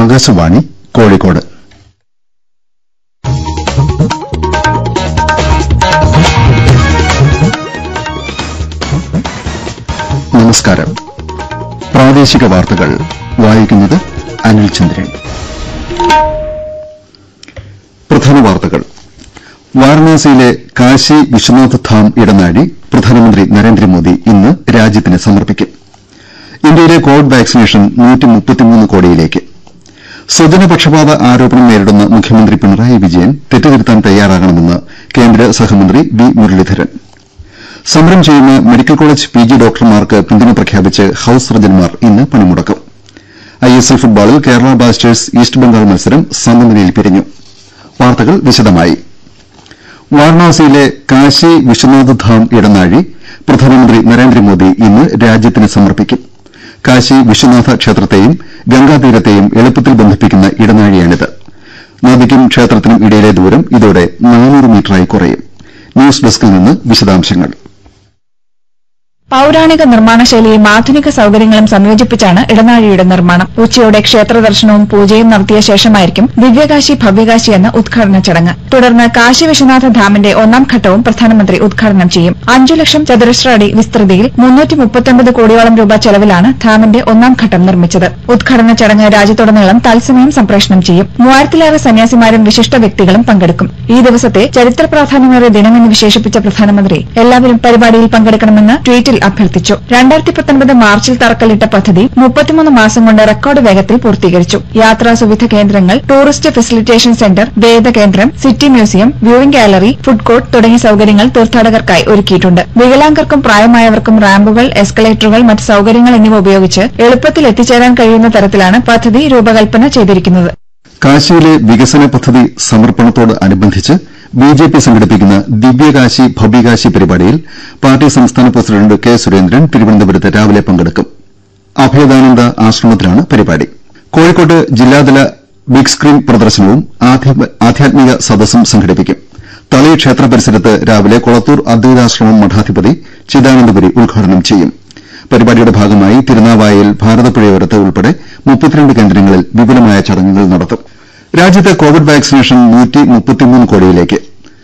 ആകാശവാണി കോഴിക്കോട് നമസ്കാരം പ്രാദേശിക വാർത്തകൾ വായിക്കുന്നത് അനിൽ ചന്ദ്രൻ പ്രധാന വാർത്തകൾ വാരണാസിയിലെ കാശി വിശ്വനാഥ് ധാം ഇടനാഴി പ്രധാനമന്ത്രി നരേന്ദ്രമോദി ഇന്ന് രാജ്യത്തിന് സമർപ്പിക്കും ഇന്ത്യയിലെ കോവിഡ് വാക്സിനേഷൻ കോടിയിലേക്ക് സ്വജനപക്ഷപാത ആരോപണം നേരിടുന്ന മുഖ്യമന്ത്രി പിണറായി വിജയൻ തെറ്റുതിരുത്താൻ തയ്യാറാകണമെന്ന് കേന്ദ്ര സഹമന്ത്രി വി മുരളീധരൻ സമരം ചെയ്യുന്ന മെഡിക്കൽ കോളേജ് പി ജി ഡോക്ടർമാർക്ക് പിന്തുണ പ്രഖ്യാപിച്ച് ഹൌസ് സർജൻമാർ ഇന്ന് പണിമുടക്കും ഐഎസ്എൽ ഫുട്ബോളിൽ കേരള ബ്ലാസ്റ്റേഴ്സ് ഈസ്റ്റ് ബംഗാൾ മത്സരം സമനിലയിൽ പിരിഞ്ഞു വാർത്തകൾ വിശദമായി വാരണാസിയിലെ കാശി വിശ്വനാഥ് ധാം ഇടനാഴി പ്രധാനമന്ത്രി നരേന്ദ്രമോദി ഇന്ന് രാജ്യത്തിന് സമർപ്പിക്കും കാശി വിശ്വനാഥ ക്ഷേത്രത്തെയും ഗംഗാതീരത്തെയും എളുപ്പത്തിൽ ബന്ധിപ്പിക്കുന്ന ഇടനാഴിയാണിത് നദിക്കും ക്ഷേത്രത്തിനും ഇടയിലെ ദൂരം ഇതോടെ നാനൂറ് മീറ്ററായി കുറയും ന്യൂസ് ഡെസ്കിൽ നിന്ന് വിശദാംശങ്ങൾ പൌരാണിക നിർമ്മാണ ശൈലിയും ആധുനിക സൌകര്യങ്ങളും സംയോജിപ്പിച്ചാണ് ഇടനാഴിയുടെ നിർമ്മാണം ഉച്ചയോടെ ക്ഷേത്ര ദർശനവും പൂജയും നടത്തിയ ശേഷമായിരിക്കും ദിവ്യകാശി ഭവ്യകാശി എന്ന ഉദ്ഘാടന ചടങ്ങ് തുടർന്ന് കാശി വിശ്വനാഥ ധാമിന്റെ ഒന്നാം ഘട്ടവും പ്രധാനമന്ത്രി ഉദ്ഘാടനം ചെയ്യും അഞ്ചു ലക്ഷം ചതുരശ്ര അടി വിസ്തൃതിയിൽ മുന്നൂറ്റി മുപ്പത്തൊൻപത് കോടിയോളം രൂപ ചെലവിലാണ് ധാമിന്റെ ഒന്നാം ഘട്ടം നിർമ്മിച്ചത് ഉദ്ഘാടന ചടങ്ങ് രാജ്യത്തുടനീളം തത്സമയം സംപ്രേഷണം ചെയ്യും മൂവായിരത്തിലേറെ സന്യാസിമാരും വിശിഷ്ട വ്യക്തികളും പങ്കെടുക്കും ഈ ദിവസത്തെ ചരിത്ര പ്രാധാന്യമേറിയ ദിനമെന്ന് വിശേഷിപ്പിച്ച പ്രധാനമന്ത്രി എല്ലാവരും പരിപാടിയിൽ പങ്കെടുക്കണമെന്ന് ട്വീറ്റിൽ അഭ്യർത്ഥിച്ചു രണ്ടായിരത്തി പത്തൊൻപത് മാർച്ചിൽ തറക്കല്ലിട്ട പദ്ധതി മുപ്പത്തിമൂന്ന് മാസം കൊണ്ട് റെക്കോർഡ് വേഗത്തിൽ പൂർത്തീകരിച്ചു യാത്രാ സുവിധ കേന്ദ്രങ്ങൾ ടൂറിസ്റ്റ് ഫെസിലിറ്റേഷൻ സെന്റർ വേദകേന്ദ്രം city museum viewing gallery food court തുടങ്ങിയ സൌകര്യങ്ങൾ തീർത്ഥാടകർക്കായി ഒരുക്കിയിട്ടുണ്ട് വികലാംഗർക്കും പ്രായമായവർക്കും റാമ്പുകൾ എസ്കലേറ്ററുകൾ മറ്റ് സൌകര്യങ്ങൾ എന്നിവ ഉപയോഗിച്ച് എളുപ്പത്തിൽ എത്തിച്ചേരാൻ കഴിയുന്ന തരത്തിലാണ് പദ്ധതി രൂപകൽപ്പന ചെയ്തിരിക്കുന്നത് കാശിയിലെ വികസന പദ്ധതി സമർപ്പണത്തോട് അനുബന്ധിച്ച് ബിജെപി സംഘടിപ്പിക്കുന്ന ദിവ്യകാശി ഭവ്യകാശി പരിപാടിയിൽ പാർട്ടി സംസ്ഥാന പ്രസിഡന്റ് കെ സുരേന്ദ്രൻ തിരുവനന്തപുരത്ത് രാവിലെ പങ്കെടുക്കും അഭയദാനന്ദ ആശ്രമത്തിലാണ് പരിപാടി കോഴിക്കോട്ട് ജില്ലാതല ബിഗ് സ്ക്രീൻ പ്രദർശനവും ആധ്യാത്മിക സദസ്സും സംഘടിപ്പിക്കും തളി ക്ഷേത്ര പരിസരത്ത് രാവിലെ കൊളത്തൂർ അദ്വൈതാശ്രമം മഠാധിപതി ചിദാനന്ദപുരി ഉദ്ഘാടനം ചെയ്യും പരിപാടിയുടെ ഭാഗമായി തിരുനാവായയിൽ ഭാരതപ്പുഴയോരത്ത് ഉൾപ്പെടെ മുപ്പത്തിരണ്ട് കേന്ദ്രങ്ങളിൽ വിപുലമായ ചടങ്ങുകൾ നടത്തും രാജ്യത്തെ കോവിഡ് വാക്സിനേഷൻ കോടിയിലേക്ക്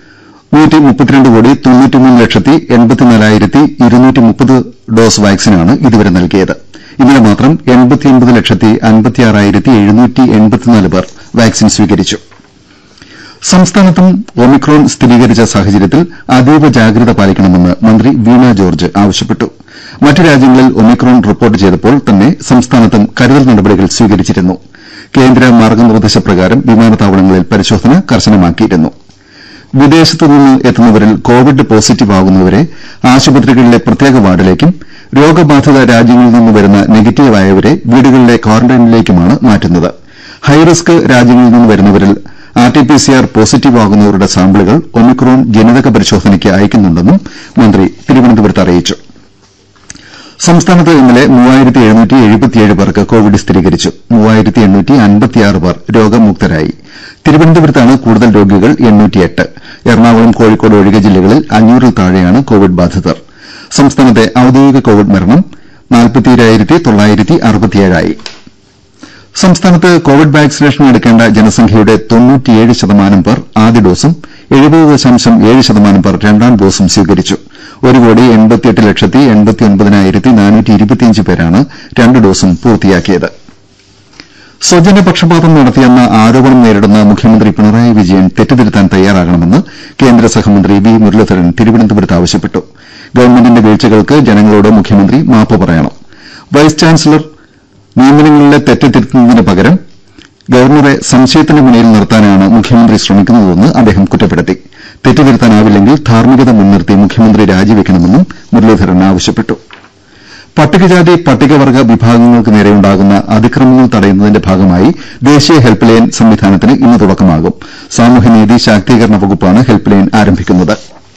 കോടി ലക്ഷത്തി എൺപത്തിനാലായിരത്തി ഇരുന്നൂറ്റി മുപ്പത് ഡോസ് വാക്സിനാണ് ഇതുവരെ നൽകിയത് ഇന്നലെ മാത്രം എൺപത്തിയൊൻപത് ലക്ഷത്തി അൻപത്തിയാറായിരത്തി എഴുന്നൂറ്റി എൺപത്തിനാല് പേർ വാക്സിൻ സ്വീകരിച്ചു സംസ്ഥാനത്തും ഒമിക്രോൺ സ്ഥിരീകരിച്ച സാഹചര്യത്തിൽ അതീവ ജാഗ്രത പാലിക്കണമെന്ന് മന്ത്രി വീണ ജോർജ് ആവശ്യപ്പെട്ടു മറ്റ് രാജ്യങ്ങളിൽ ഒമിക്രോൺ റിപ്പോർട്ട് ചെയ്തപ്പോൾ തന്നെ സംസ്ഥാനത്തും കരുതൽ നടപടികൾ സ്വീകരിച്ചിരുന്നു കേന്ദ്ര മാർഗ്ഗനിർദ്ദേശപ്രകാരം വിമാനത്താവളങ്ങളിൽ പരിശോധന കർശനമാക്കിയിരുന്നു വിദേശത്തുനിന്ന് എത്തുന്നവരിൽ കോവിഡ് പോസിറ്റീവ് ആകുന്നവരെ ആശുപത്രികളിലെ പ്രത്യേക വാർഡിലേക്കും രോഗബാധിത രാജ്യങ്ങളിൽ നിന്ന് വരുന്ന നെഗറ്റീവായവരെ വീടുകളിലെ ക്വാറന്റൈനിലേക്കുമാണ് മാറ്റുന്നത് ഹൈറിസ്ക് രാജ്യങ്ങളിൽ നിന്ന് വരുന്നവരിൽ ആർടിപിസിആർ പോസിറ്റീവ് ആകുന്നവരുടെ സാമ്പിളുകൾ ഒമിക്രോൺ ജനിതക പരിശോധനയ്ക്ക് അയക്കുന്നുണ്ടെന്നും മന്ത്രി തിരുവനന്തപുരത്ത് അറിയിച്ചു സംസ്ഥാനത്ത് ഇന്നലെ പേർക്ക് കോവിഡ് സ്ഥിരീകരിച്ചു പേർ രോഗമുക്തരായി തിരുവനന്തപുരത്താണ് കൂടുതൽ രോഗികൾ എറണാകുളം കോഴിക്കോട് ഒഴികെ ജില്ലകളിൽ അഞ്ഞൂറിൽ താഴെയാണ് കോവിഡ് ബാധിതർ സംസ്ഥാനത്തെ ഔദ്യോഗിക കോവിഡ് മരണം ആയി സംസ്ഥാനത്ത് കോവിഡ് വാക്സിനേഷൻ എടുക്കേണ്ട ജനസംഖ്യയുടെ ശതമാനം പേർ ആദ്യ ഡോസും ശതമാനം പേർ രണ്ടാം ഡോസും സ്വീകരിച്ചു ഒരു കോടി എൺപത്തിയെട്ട് ലക്ഷത്തി എൺപത്തിയൊൻപതിനായിരത്തി നാനൂറ്റി ഇരുപത്തിയഞ്ച് പേരാണ് രണ്ട് ഡോസും പൂർത്തിയാക്കിയത് സ്വജനപക്ഷപാതം നടത്തിയെന്ന ആരോപണം നേരിടുന്ന മുഖ്യമന്ത്രി പിണറായി വിജയൻ തെറ്റുതിരുത്താൻ തയ്യാറാകണമെന്ന് കേന്ദ്ര സഹമന്ത്രി വി മുരളീധരൻ തിരുവനന്തപുരത്ത് ആവശ്യപ്പെട്ടു ഗവൺമെന്റിന്റെ വീഴ്ചകൾക്ക് ജനങ്ങളോട് മുഖ്യമന്ത്രി മാപ്പ് പറയണം വൈസ് ചാൻസലർ നിയമനങ്ങളിലെ തെറ്റ് തിരുത്തുന്നതിന് പകരം ഗവർണറെ സംശയത്തിന് മുന്നിൽ നിർത്താനാണ് മുഖ്യമന്ത്രി ശ്രമിക്കുന്നതെന്ന് അദ്ദേഹം കുറ്റപ്പെടുത്തി തെറ്റ് തിരുത്താനാവില്ലെങ്കിൽ ധാർമ്മികത മുൻനിർത്തി മുഖ്യമന്ത്രി രാജിവെക്കണമെന്നും മുരളീധരൻ ആവശ്യപ്പെട്ടു പട്ടികജാതി പട്ടികവർഗ്ഗ വിഭാഗങ്ങൾക്ക് നേരെയുണ്ടാകുന്ന അതിക്രമങ്ങൾ തടയുന്നതിന്റെ ഭാഗമായി ദേശീയ ഹെൽപ്പ് ലൈൻ സംവിധാനത്തിന് ഇന്ന് തുടക്കമാകും സാമൂഹ്യനീതി ശാക്തീകരണ വകുപ്പാണ് ഹെൽപ്പ് ലൈൻ ആരംഭിക്കുന്നത്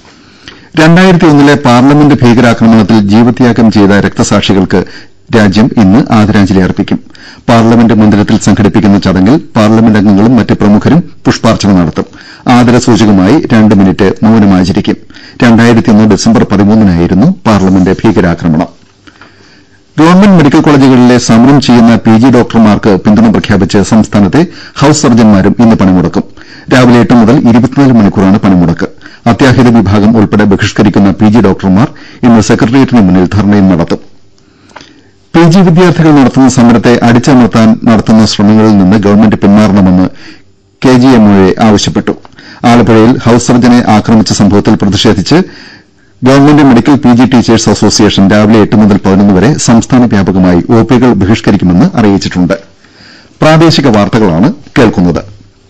ലെ പാർലമെന്റ് ഭീകരാക്രമണത്തിൽ ജീവത്യാഗം ചെയ്ത രക്തസാക്ഷികൾക്ക് രാജ്യം ഇന്ന് ആദരാഞ്ജലി അർപ്പിക്കും പാർലമെന്റ് മന്ദിരത്തിൽ സംഘടിപ്പിക്കുന്ന ചടങ്ങിൽ പാർലമെന്റ് അംഗങ്ങളും മറ്റ് പ്രമുഖരും പുഷ്പാർച്ചന നടത്തും ആദരസൂചകമായി രണ്ട് മിനിറ്റ് മൌനമാചരിക്കും ഡിസംബർ പതിമൂന്നിനായിരുന്നു പാർലമെന്റ് ഭീകരാക്രമണം ഗവൺമെന്റ് മെഡിക്കൽ കോളേജുകളിലെ സമരം ചെയ്യുന്ന പി ജി ഡോക്ടർമാർക്ക് പിന്തുണ പ്രഖ്യാപിച്ച് സംസ്ഥാനത്തെ ഹൌസ് സർജൻമാരും ഇന്ന് പണിമുടക്കും രാവിലെ എട്ട് മുതൽ ഇരുപത്തിനാല് മണിക്കൂറാണ് പണിമുടക്ക് അത്യാഹിത വിഭാഗം ഉൾപ്പെടെ ബഹിഷ്കരിക്കുന്ന പി ജി ഡോക്ടർമാർ ഇന്ന് സെക്രട്ടേറിയറ്റിന് മുന്നിൽ ധർണയും നടത്തും പി ജി വിദ്യാർത്ഥികൾ നടത്തുന്ന സമരത്തെ അടിച്ചമർത്താൻ നടത്തുന്ന ശ്രമങ്ങളിൽ നിന്ന് ഗവൺമെന്റ് പിന്മാറണമെന്ന് കെ ജി എം ഒ ആവശ്യപ്പെട്ടു ആലപ്പുഴയിൽ ഹൌസ് സർജനെ ആക്രമിച്ച സംഭവത്തിൽ പ്രതിഷേധിച്ച് government medical P G teachers association രാവിലെ എട്ട് മുതൽ പതിനൊന്ന് വരെ സംസ്ഥാന വ്യാപകമായി ഒ പികൾ ബഹിഷ്കരിക്കുമെന്ന് അറിയിച്ചിട്ടുണ്ട് പ്രാദേശിക വാർത്തകളാണ് കേൾക്കുന്നത്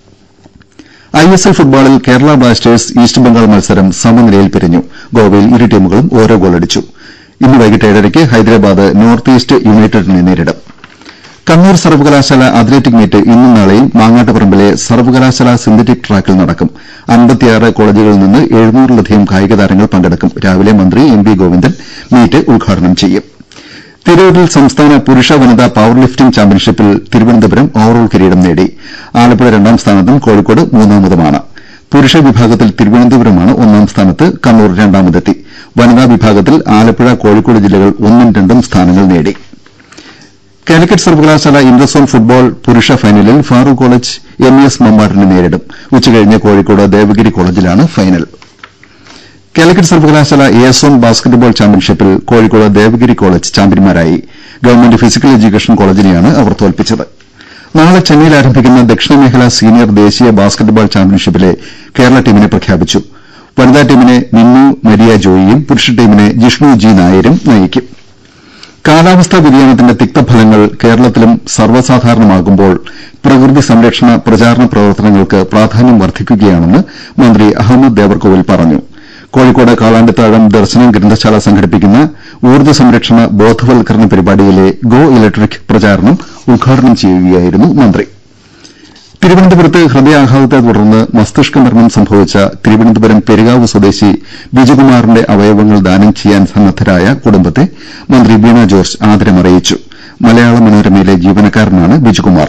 ഐ എസ് എൽ ഫുട്ബോളിൽ കേരള ബ്ലാസ്റ്റേഴ്സ് ഈസ്റ്റ് ബംഗാൾ മത്സരം സമനിലയിൽ പിരിഞ്ഞു ഗോവയിൽ ഇരു ടീമുകളും ഓരോ ഗോളടിച്ചു ഇന്ന് വൈകിട്ട് ഏഴരയ്ക്ക് ഹൈദരാബാദ് നോർത്ത് ഈസ്റ്റ് യുണൈറ്റഡിനെ നേരിടും കണ്ണൂർ സർവകലാശാല അത്ലറ്റിക് മീറ്റ് ഇന്നും നാളെയും മാങ്ങാട്ടുപറമ്പിലെ സർവകലാശാല സിന്തറ്റിക് ട്രാക്കിൽ നടക്കും അൻപത്തിയാറ് കോളേജുകളിൽ നിന്ന് എഴുന്നൂറിലധികം കായിക താരങ്ങൾ പങ്കെടുക്കും രാവിലെ മന്ത്രി എം വി ഗോവിന്ദൻ മീറ്റ് ഉദ്ഘാടനം ചെയ്യും തിരൂരിൽ സംസ്ഥാന പുരുഷ വനിതാ പവർ ലിഫ്റ്റിംഗ് ചാമ്പ്യൻഷിപ്പിൽ തിരുവനന്തപുരം ഓവറോൾ കിരീടം നേടി ആലപ്പുഴ രണ്ടാം സ്ഥാനത്തും കോഴിക്കോട് മൂന്നാമതുമാണ് പുരുഷ വിഭാഗത്തിൽ തിരുവനന്തപുരമാണ് ഒന്നാം സ്ഥാനത്ത് കണ്ണൂർ രണ്ടാമതെത്തി വനിതാ വിഭാഗത്തിൽ ആലപ്പുഴ കോഴിക്കോട് ജില്ലകൾ ഒന്നും രണ്ടും സ്ഥാനങ്ങൾ നേടി കാലിക്കറ്റ് സർവകലാശാല ഇന്റർസോൺ ഫുട്ബോൾ പുരുഷ ഫൈനലിൽ ഫാറൂഖ് കോളേജ് എം എസ് മമ്പാടിനെ നേരിടും ഉച്ചകഴിഞ്ഞ് കോഴിക്കോട് ദേവഗിരി കോളേജിലാണ് ഫൈനൽ കാലിക്കറ്റ് സർവകലാശാല എ എസ് ഓൺ ബാസ്കറ്റ്ബോൾ ചാമ്പ്യൻഷിപ്പിൽ കോഴിക്കോട് ദേവഗിരി കോളേജ് ചാമ്പ്യന്മാരായി ഗവൺമെന്റ് ഫിസിക്കൽ എഡ്യൂക്കേഷൻ കോളേജിനെയാണ് അവർ തോൽപ്പിച്ചത് നാളെ ചെന്നൈയിൽ ആരംഭിക്കുന്ന ദക്ഷിണമേഖല സീനിയർ ദേശീയ ബാസ്കറ്റ്ബോൾ ചാമ്പ്യൻഷിപ്പിലെ കേരള ടീമിനെ പ്രഖ്യാപിച്ചു വനിതാ ടീമിനെ മിന്നു മരിയ ജോയിയും പുരുഷ ടീമിനെ ജിഷ്ണു ജി നായരും നയിക്കും കാലാവസ്ഥാ വ്യതിയാനത്തിന്റെ തിക്തഫലങ്ങൾ കേരളത്തിലും സർവ്വസാധാരണമാകുമ്പോൾ പ്രകൃതി സംരക്ഷണ പ്രചാരണ പ്രവർത്തനങ്ങൾക്ക് പ്രാധാന്യം വർദ്ധിക്കുകയാണെന്ന് മന്ത്രി അഹമ്മദ് ദേവർകോവിൽ പറഞ്ഞു കോഴിക്കോട് കാളാണ്ടിത്താഴം ദർശനം ഗ്രന്ഥശാല സംഘടിപ്പിക്കുന്ന ഊർജ്ജ സംരക്ഷണ ബോധവൽക്കരണ പരിപാടിയിലെ ഗോ ഇലക്ട്രിക് പ്രചാരണം ഉദ്ഘാടനം ചെയ്യുകയായിരുന്നു മന്ത്രി തിരുവനന്തപുരത്ത് ഹൃദയാഘാതത്തെ തുടർന്ന് മസ്തിഷ്ക മരണം സംഭവിച്ച തിരുവനന്തപുരം പെരുകാവ് സ്വദേശി ബിജുകുമാറിന്റെ അവയവങ്ങൾ ദാനം ചെയ്യാൻ സന്നദ്ധരായ കുടുംബത്തെ മന്ത്രി വീണ ജോർജ് ആദരമറിയിച്ചു മലയാള മനോരമയിലെ ജീവനക്കാരനാണ് ബിജുകുമാർ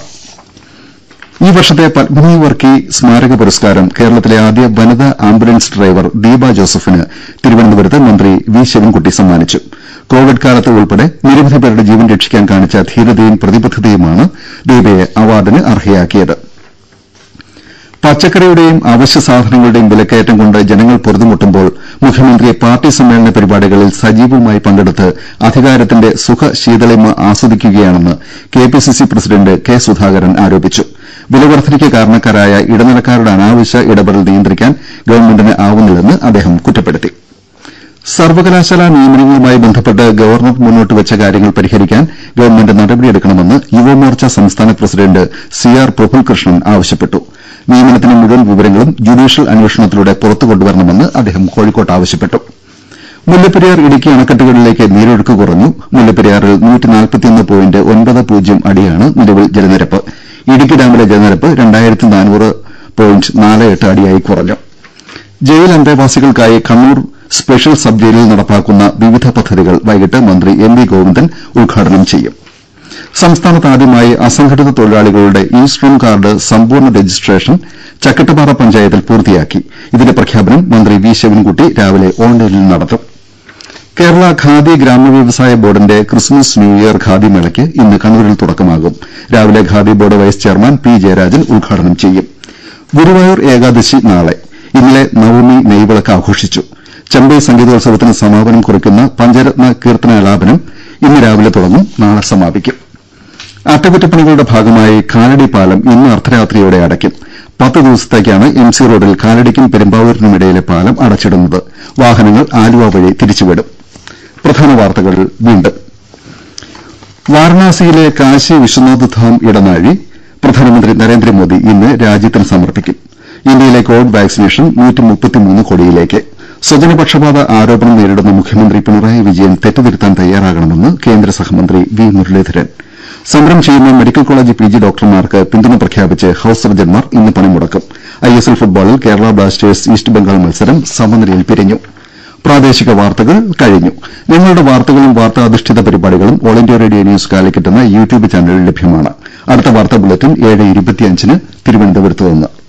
ഈ വർഷത്തെ പത്മിനി വർക്കി സ്മാരക പുരസ്കാരം കേരളത്തിലെ ആദ്യ വനിതാ ആംബുലൻസ് ഡ്രൈവർ ദീപ ജോസഫിന് തിരുവനന്തപുരത്ത് മന്ത്രി വി ശിവൻകുട്ടി സമ്മാനിച്ചു കോവിഡ് കാലത്ത് ഉൾപ്പെടെ നിരവധി പേരുടെ ജീവൻ രക്ഷിക്കാൻ കാണിച്ച ധീരതയും പ്രതിബദ്ധതയുമാണ് ദീപയെ അവാർഡിന് അർഹയാക്കിയത് പച്ചക്കറിയുടെയും അവശ്യ സാധനങ്ങളുടെയും വിലക്കയറ്റം കൊണ്ട് ജനങ്ങൾ പൊറുതിമുട്ടുമ്പോൾ മുഖ്യമന്ത്രി പാർട്ടി സമ്മേളന പരിപാടികളിൽ സജീവമായി പങ്കെടുത്ത് അധികാരത്തിന്റെ സുഖശീതളിമ ആസ്വദിക്കുകയാണെന്ന് കെപിസിസി പ്രസിഡന്റ് കെ സുധാകരൻ ആരോപിച്ചു വിലവർദ്ധനയ്ക്ക് കാരണക്കാരായ ഇടനിലക്കാരുടെ അനാവശ്യ ഇടപെടൽ നിയന്ത്രിക്കാൻ ഗവൺമെന്റിന് ആവുന്നില്ലെന്ന് അദ്ദേഹം കുറ്റപ്പെടുത്തി സർവകലാശാലാ നിയമനങ്ങളുമായി ബന്ധപ്പെട്ട് ഗവർണർ മുന്നോട്ട് വെച്ച കാര്യങ്ങൾ പരിഹരിക്കാൻ ഗവൺമെന്റ് നടപടിയെടുക്കണമെന്ന് യുവമോർച്ച സംസ്ഥാന പ്രസിഡന്റ് സി ആർ പ്രഫുൽകൃഷ്ണൻ ആവശ്യപ്പെട്ടു നിയമനത്തിന് മുഴുവൻ വിവരങ്ങളും ജുഡീഷ്യൽ അന്വേഷണത്തിലൂടെ പുറത്തുകൊണ്ടുവരണമെന്ന് അദ്ദേഹം കോഴിക്കോട്ട് ആവശ്യപ്പെട്ടു മുല്ലപ്പെരിയാർ ഇടുക്കി അണക്കെട്ടുകളിലേക്ക് നീരൊഴുക്ക് കുറഞ്ഞു മുല്ലപ്പെരിയാറിൽ അടിയാണ് നിലവിൽ ജലനിരപ്പ് ഇടുക്കി ഡാമിലെ ജലനിരപ്പ് അടിയായി കുറഞ്ഞു ജയിൽ അന്തേവാസികൾക്കായി കണ്ണൂർ സ്പെഷ്യൽ സബ് ജയിലിൽ നടപ്പാക്കുന്ന വിവിധ പദ്ധതികൾ വൈകിട്ട് മന്ത്രി എം വി ഗോവിന്ദൻ ഉദ്ഘാടനം ചെയ്യും സംസ്ഥാനത്ത് ആദ്യമായി അസംഘടിത തൊഴിലാളികളുടെ ഇ ശ്രം കാർഡ് സമ്പൂർണ്ണ രജിസ്ട്രേഷൻ ചക്കട്ടപ്പാറ പഞ്ചായത്തിൽ പൂർത്തിയാക്കി ഇതിന്റെ പ്രഖ്യാപനം മന്ത്രി വി ശിവൻകുട്ടി രാവിലെ ഓൺലൈനിൽ നടത്തും കേരള ഖാദി ഗ്രാമവ്യവസായ ബോർഡിന്റെ ക്രിസ്മസ് ന്യൂ ഇയർ ഖാദി മേളയ്ക്ക് ഇന്ന് കണ്ണൂരിൽ തുടക്കമാകും രാവിലെ Khadi board vice chairman P Jayarajan ഉദ്ഘാടനം ചെയ്യും ഗുരുവായൂർ ഏകാദശി നാളെ ഇന്നലെ നവമി നെയ്വിളക്ക് ആഘോഷിച്ചു ചെമ്പൈ സംഗീതോത്സവത്തിന് സമാപനം കുറിക്കുന്ന പഞ്ചരത്ന കീർത്തനാലാപനം ഇന്ന് രാവിലെ തുടങ്ങും നാളെ സമാപിക്കും അറ്റകുറ്റപ്പണികളുടെ ഭാഗമായി കാലടി പാലം ഇന്ന് അർദ്ധരാത്രിയോടെ അടയ്ക്കും പത്ത് ദിവസത്തേക്കാണ് എം സി റോഡിൽ കാലടിക്കും പെരുമ്പാവൂരിനുമിടയിലെ പാലം അടച്ചിടുന്നത് വാഹനങ്ങൾ ആലുവ വഴി തിരിച്ചുവിടും പ്രധാന വാർത്തകൾ വീണ്ടും വാരണാസിയിലെ കാശി വിശ്വനാഥ് ധാം ഇടനാഴി പ്രധാനമന്ത്രി നരേന്ദ്രമോദി ഇന്ന് രാജ്യത്തിന് സമർപ്പിക്കും ഇന്ത്യയിലെ കോവിഡ് വാക്സിനേഷൻ കോടിയിലേക്ക് സ്വജനപക്ഷപാത ആരോപണം നേരിടുന്ന മുഖ്യമന്ത്രി പിണറായി വിജയൻ തെറ്റുതിരുത്താൻ തയ്യാറാകണമെന്ന് കേന്ദ്ര സഹമന്ത്രി വി മുരളീധരൻ സമരം ചെയ്യുന്ന മെഡിക്കൽ കോളേജ് പി ജി ഡോക്ടർമാർക്ക് പിന്തുണ പ്രഖ്യാപിച്ച് ഹൌസ് സർജൻമാർ ഇന്ന് പണിമുടക്കും ഐ എസ് എൽ ഫുട്ബോളിൽ കേരള ബ്ലാസ്റ്റേഴ്സ് ഈസ്റ്റ് ബംഗാൾ മത്സരം സമനിലയിൽ പിരിഞ്ഞു പ്രാദേശിക വാർത്തകൾ കഴിഞ്ഞു ഞങ്ങളുടെ വാർത്തകളും വാർത്താ അധിഷ്ഠിത പരിപാടികളും all India radio news Calicut എന്ന യൂട്യൂബ് ചാനലിൽ ലഭ്യമാണ് അടുത്ത വാർത്താ ബുള്ളറ്റിൻ ഏഴ് ഇരുപത്തിയഞ്ചിന് തിരുവനന്തപുരത്ത് നിന്ന്